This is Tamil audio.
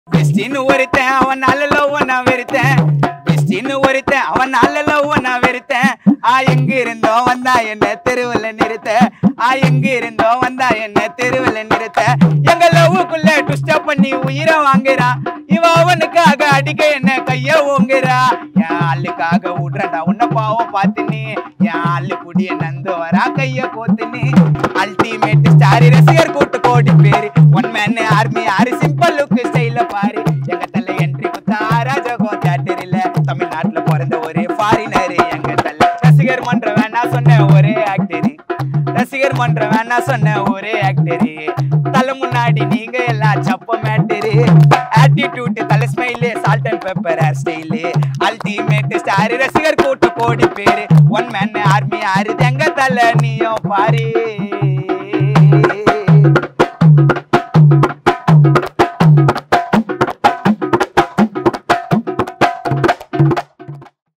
பெஸ்டின்னு ஒருத்தன் அவன் நல்ல லவ் நான் வெறுத்தேன் பெஸ்டின்னு ஒருத்தன் அவன் நல்ல லவ் நான் வெறுத்தேன் ஆ எங்க இருந்தோ வந்தா என்ன தெருவுல நிறுத்த ஆ எங்க இருந்தோ வந்தா என்ன தெருவுல நிறுத்த எங்க லவ்வுக்குள்ள டுஸ்ட பண்ணி உயிரை வாங்குறான் இவ அவனுக்காக அடிக்க என்ன கைய ஓங்குறா என் ஆளுக்காக விடுறடா உன்ன பாவம் பார்த்துன்னு என் ஆளு குடிய நந்து வரா கைய கோத்துன்னு அல்டிமேட் ஸ்டார் ரசிகர் கூட்டு கோடி பேரு ஒன் மேன் ஆர்மி ஆறு சிம்பிள் லுக் ஸ்டைல பாரு எங்க தலை என்ட்ரி குத்தா ராஜகோம் தேட்டரில் தமிழ்நாட்டுல பிறந்த ஒரே ஃபாரினர் எங்க தலை ரசிகர் மன்ற வேணா சொன்ன ஒரே ஆக்டரு ரசிகர் மன்ற வேணா சொன்ன ஒரே ஆக்டரு தலை முன்னாடி நீங்க எல்லாம் சப்ப மேட்டரு ஆட்டிடியூட் தலை smile salt and pepper hair style ultimate star ரசிகர் கூட்டு கோடி பேரு ஒன் மேன் ஆர்மி ஆறு எங்க தலை நீயும் பாரு